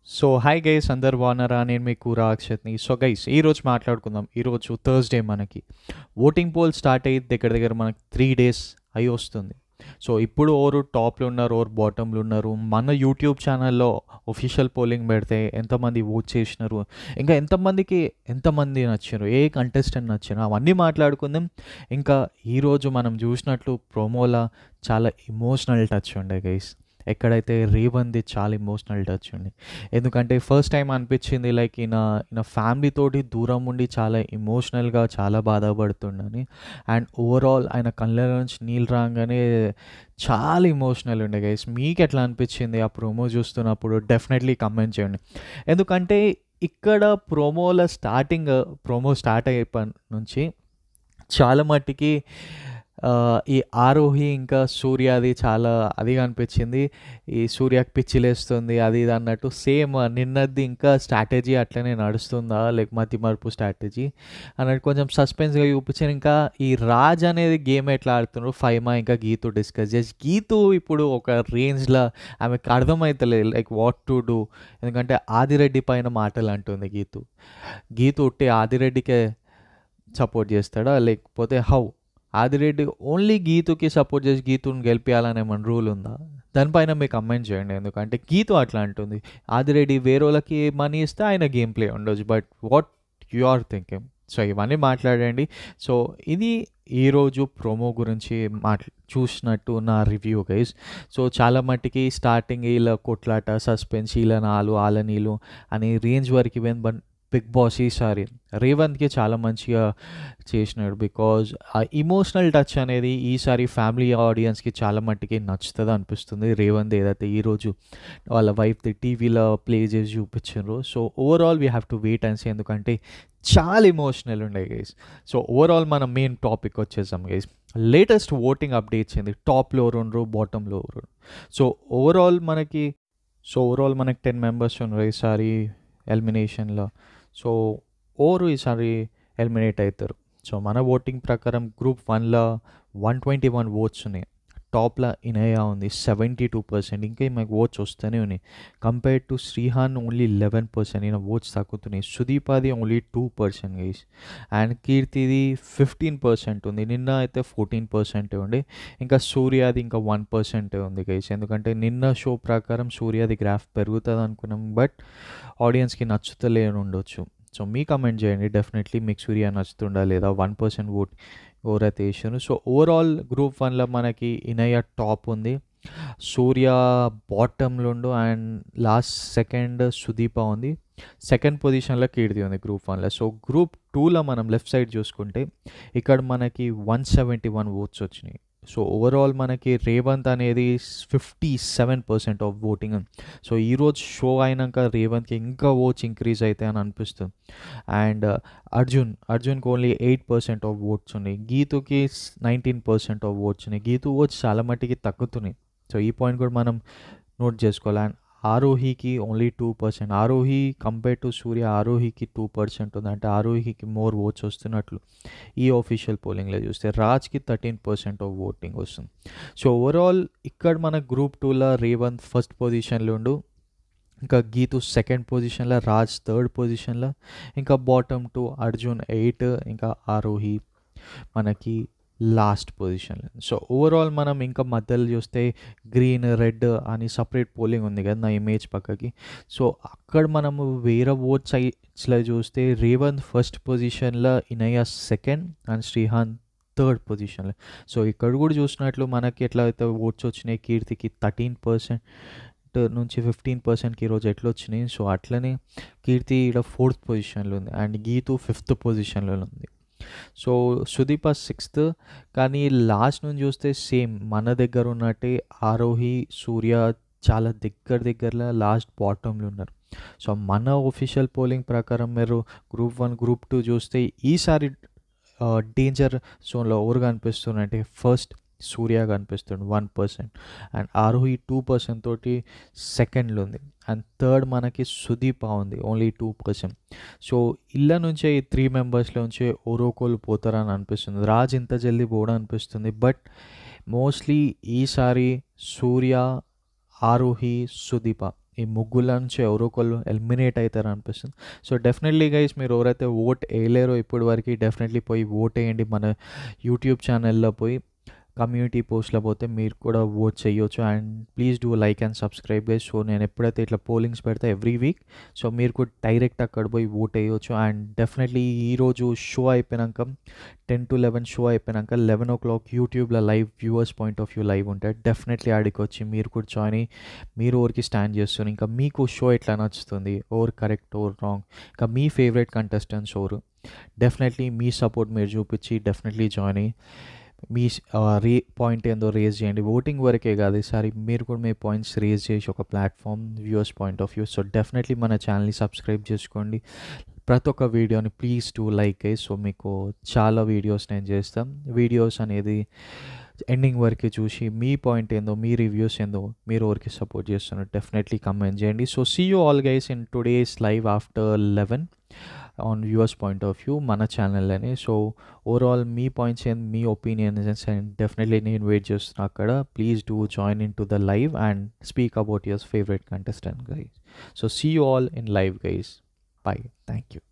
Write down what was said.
so hi guys అందరు బాగున్నారా నేను మీ కూర అక్షత్ని సో గైస్ ఈరోజు మాట్లాడుకుందాం ఈరోజు థర్స్డే మనకి ఓటింగ్ పోల్ స్టార్ట్ అయ్యి దగ్గర దగ్గర మనకి త్రీ డేస్ అయి వస్తుంది సో ఇప్పుడు ఓరు టాప్లో ఉన్నారు ఓరు బాటంలో ఉన్నారు మన యూట్యూబ్ ఛానల్లో ఒఫిషియల్ పోలింగ్ పెడితే ఎంతమంది ఓట్ చేసినారు ఇంకా ఎంతమందికి ఎంతమంది నచ్చారు ఏ కంటెస్టెంట్ నచ్చారు అవన్నీ మాట్లాడుకుందాం ఇంకా ఈరోజు మనం చూసినట్లు ప్రోమోలా చాలా ఇమోషనల్ టచ్ ఉండే గైస్ ఎక్కడైతే రేవంది చాలా ఇమోషనల్ టచ్ ఉంది ఎందుకంటే ఫస్ట్ టైం అనిపించింది లైక్ ఈయన ఈయన ఫ్యామిలీ తోటి దూరం ఉండి చాలా ఇమోషనల్గా చాలా బాధపడుతుండని అండ్ ఓవరాల్ ఆయన కళ్ళ నుంచి నీళ్ళు రాగానే చాలా ఇమోషనల్ ఉండే గైస్ మీకు ఎట్లా అనిపించింది ఆ ప్రోమో చూస్తున్నప్పుడు డెఫినెట్లీ కమెంట్ చేయండి ఎందుకంటే ఇక్కడ ప్రోమోల స్టార్టింగ్ ప్రోమో స్టార్ట్ అయిపోయి నుంచి చాలా మట్టికి ఆ, ఈ ఆరోహి ఇంకా సూర్యది చాలా అది అనిపించింది ఈ సూర్యకి పిచ్చిలేస్తుంది అది ఇది అన్నట్టు సేమ్ నిన్నది ఇంకా స్ట్రాటజీ అట్లనే నడుస్తుందా లేక మతి మరుపు స్ట్రాటజీ అన్నట్టు కొంచెం సస్పెన్స్గా చూపించారు ఇంకా ఈ రాజ్ అనేది గేమ్ ఎట్లా ఆడుతున్నారు ఫైమా ఇంకా గీతు డిస్కస్ చేసి గీతు ఇప్పుడు ఒక రేంజ్లో ఆమెకు అర్థమవుతలేదు లైక్ వాట్ టు డూ ఎందుకంటే ఆదిరెడ్డి పైన మాటలు అంటుంది గీతు గీతు ఉట్టి ఆదిరెడ్డికే సపోర్ట్ చేస్తాడా లేకపోతే హౌ ఆదిరెడ్డి ఓన్లీ గీతుకి సపోర్ట్ చేసి గీతుని గెలిపించాలనే మన రూల్ ఉందా దానిపైన మీకు కమెంట్ చేయండి ఎందుకంటే గీతు అట్లా అంటుంది ఆదిరెడ్డి వేరేళ్ళకి మనీ ఇస్తే ఆయన గేమ్ ప్లే ఉండొచ్చు but what you are thinking so ఇవన్నీ మాట్లాడండి సో ఇది ఈరోజు ప్రోమో గురించి మాట్లా చూసినట్టు నా రివ్యూ గైస్ సో చాలా మట్టికి స్టార్టింగ్ ఇలా కొట్లాట సస్పెన్స్ ఇలా నాలు ఆల నీళ్ళు అని రేంజ్ వరకు ఇవన్నీ బట్ బిగ్ బాస్ ఈసారి రేవంత్కి చాలా మంచిగా చేసినాడు బికాజ్ ఆ ఇమోషనల్ టచ్ అనేది ఈసారి ఫ్యామిలీ ఆడియన్స్కి చాలా మట్టికి నచ్చుతుంది అనిపిస్తుంది రేవంత్ ఏదైతే ఈరోజు వాళ్ళ వైఫ్ టీవీలో ప్లే చేసి చూపించారు so overall we have to wait and say ఎందుకంటే చాలా ఇమోషనల్ ఉండే గైస్ సో ఓవరాల్ మన మెయిన్ టాపిక్ వచ్చేసాం గైస్ లేటెస్ట్ ఓటింగ్ అప్డేట్స్ ఏంది టాప్లో రెండు బాటంలో రెండు సో ఓవరాల్ మనకి సో ఓవరాల్ మనకి టెన్ మెంబర్స్ ఉన్నారు ఈసారి ఎలిమినేషన్లో సో ఓరు ఈసారి ఎలిమినేట్ అవుతారు సో మన ఓటింగ్ ప్రకారం గ్రూప్ వన్లో వన్ ట్వంటీ వన్ ఓట్స్ ఉన్నాయి టాప్లో ఇనయా ఉంది సెవెంటీ టూ పర్సెంట్ ఇంకా మనకు ఓట్స్ వస్తూనే ఉన్నాయి compare to Srihan only eleven percent ఈయన ఓట్స్ తగ్గుతున్నాయి సుదీపాది only two percent guys and కీర్తిది ఫిఫ్టీన్ పర్సెంట్ ఉంది నిన్న అయితే ఫోర్టీన్ పర్సెంట్ ఉంది ఇంకా సూర్యాది ఇంకా వన్ పర్సెంట్ ఉంది గైస్ ఎందుకంటే నిన్న షో ప్రకారం సూర్యాది గ్రాఫ్ పెరుగుతుంది అనుకున్నాం బట్ ఆడియన్స్కి నచ్చుతలేని ఉండొచ్చు సో మీ కమెంట్ చేయండి డెఫినెట్లీ మీకు సూర్య నచ్చుతుందా లేదా వన్ పర్సెంట్ ఓట్ ఎవరైతే వేసారు సో ఓవరాల్ గ్రూప్ వన్లో మనకి ఇనయ్య టాప్ ఉంది సూర్య బాటంలో ఉండు అండ్ లాస్ట్ సెకండ్ సుదీప ఉంది సెకండ్ పొజిషన్లో కీర్తి ఉంది గ్రూప్ వన్లో సో గ్రూప్ టూలో మనం లెఫ్ట్ సైడ్ చూసుకుంటే ఇక్కడ మనకి వన్ సెవెంటీ వన్ ఓట్స్ వచ్చినాయి సో ఓవరాల్ మనకి రేవంత్ అనేది fifty seven percent of voting so ఈరోజు షో అయినాక రేవంత్కి ఇంకా ఓట్స్ ఇంక్రీజ్ అవుతాయి అని అనిపిస్తుంది అండ్ అర్జున్ అర్జున్కి only eight percent of votes ఉన్నాయి గీతుకి నైన్టీన్ పర్సెంట్ ఆఫ్ ఓట్స్ ఉన్నాయి గీతు ఓట్స్ చాలా మట్టికి తగ్గుతున్నాయి సో ఈ పాయింట్ కూడా మనం నోట్ చేసుకోవాలి అండ్ ఆరోహికి only two percent Arohi compare to Surya ఆరోహికి టూ పర్సెంట్ ఉంది అంటే ఆరోహికి మోర్ ఓట్స్ వస్తున్నట్లు ఈ ఆఫీషియల్ పోలింగ్లో చూస్తే రాజ్కి థర్టీన్ పర్సెంట్ ఆఫ్ ఓటింగ్ వస్తుంది సో ఓవరాల్ ఇక్కడ మన గ్రూప్ టూలో రేవంత్ ఫస్ట్ పొజిషన్లో ఉండు ఇంకా గీతు సెకండ్ పొజిషన్లో రాజ్ థర్డ్ పొజిషన్లో ఇంకా బాటమ్ టూ అర్జున్ ఎయిట్ ఇంకా ఆరోహి మనకి లాస్ట్ పొజిషన్లో సో ఓవరాల్ మనం ఇంకా మధ్యలో చూస్తే గ్రీన్ రెడ్ అని సపరేట్ పోలింగ్ ఉంది కదా నా ఇమేజ్ పక్కకి సో అక్కడ మనము వేరే ఓట్ సైడ్స్లో చూస్తే రేవంత్ ఫస్ట్ పొజిషన్లో Inaya second and Srihan third పొజిషన్లో సో ఇక్కడ కూడా చూసినట్లు మనకి ఎట్లా అయితే ఓట్స్ వచ్చినాయి కీర్తికి థర్టీన్ పర్సెంట్ నుంచి ఫిఫ్టీన్ పర్సెంట్కి ఈరోజు ఎట్లా వచ్చినాయి సో అట్లనే కీర్తి ఇక్కడ ఫోర్త్ పొజిషన్లో ఉంది అండ్ గీతు ఫిఫ్త్ పొజిషన్లో ఉంది సో సుదీప సిక్స్త్ కానీ లాస్ట్ నుంచి చూస్తే సేమ్ మన దగ్గర ఉన్నట్టే ఆరోహి సూర్య చాలా దగ్గర దగ్గరలో లాస్ట్ బాటంలో ఉన్నారు సో మన ఒఫిషియల్ పోలింగ్ ప్రకారం మీరు గ్రూప్ వన్ గ్రూప్ టూ చూస్తే ఈసారి డేంజర్ జోన్లో ఎవరు కనిపిస్తున్నారంటే ఫస్ట్ సూర్య కనిపిస్తుంది one percent and Arohi two percent తోటి సెకండ్లో ఉంది అండ్ థర్డ్ మనకి సుదీప ఉంది ఓన్లీ టూ పర్సెంట్ సో ఇళ్ళ నుంచే ఈ త్రీ మెంబర్స్లో నుంచే ఓరోకోలు పోతారని అనిపిస్తుంది రాజ్ ఇంత జల్దీ పోవడం అనిపిస్తుంది బట్ మోస్ట్లీ ఈసారి సూర్య ఆరోహి సుదీప ఈ ముగ్గుల నుంచి ఎవరో ఒకళ్ళు ఎలిమినేట్ అవుతారు అనిపిస్తుంది సో డెఫినెట్లీ గైస్ మీరు ఎవరైతే ఓట్ వేయలేరో ఇప్పటి వరకు డెఫినెట్లీ పోయి ఓట్ వేయండి మన యూట్యూబ్ ఛానల్లో పోయి కమ్యూనిటీ పోస్ట్లో పోతే మీరు కూడా ఓట్ చేయొచ్చు and please do like and subscribe guys so నేను ఎప్పుడైతే ఇట్లా పోలింగ్స్ పెడితే ఎవ్రీ వీక్ సో మీరు కూడా డైరెక్ట్ అక్కడ పోయి ఓట్ వేయొచ్చు అండ్ డెఫినెట్లీ ఈరోజు షో అయిపోయాక టెన్ టు లెవెన్ షో అయిపోయాక లెవెన్ ఓ క్లాక్ యూట్యూబ్లో live viewers point of view live ఉంటాయి డెఫినెట్లీ ఆడికి వచ్చి మీరు కూడా జాయిన్ అయ్యి మీరు ఓరికి స్టాండ్ చేస్తారు ఇంకా మీకు షో ఎట్లా నచ్చుతుంది ఓర్ కరెక్ట్ ఓర్ రాంగ్ ఇంకా మీ ఫేవరెట్ కంటెస్టెంట్స్ ఓరు డెఫినెట్లీ మీ సపోర్ట్ మీరు చూపించి డెఫినెట్లీ జాయిన్ అయ్యి మీ రే పాయింట్ ఏందో రేజ్ చేయండి ఓటింగ్ వరకే కాదు ఈసారి మీరు కూడా మీ పాయింట్స్ రేజ్ చేసి ఒక platform viewers point of view so definitely మన ఛానల్ని సబ్స్క్రైబ్ చేసుకోండి ప్రతి ఒక్క వీడియోని ప్లీజ్ టు లైక్ అయ్యి సో మీకు చాలా వీడియోస్ నేను చేస్తాం వీడియోస్ అనేది ఎండింగ్ వరకు చూసి మీ పాయింట్ ఏందో మీ రివ్యూస్ ఏందో మీరు ఎవరికి సపోర్ట్ చేస్తున్నారు డెఫినెట్లీ కమెంట్ చేయండి so see you all guys in today's live after eleven on viewers point of view మన ఛానల్లోనే సో ఓవరాల్ మీ పాయింట్స్ అండ్ మీ ఒపీనియన్స్ అండ్ డెఫినెట్లీ నేను వెయిట్ చేస్తున్నా అక్కడ please do join in to the live and speak about your favourite contestant guys so see you all in live guys bye thank you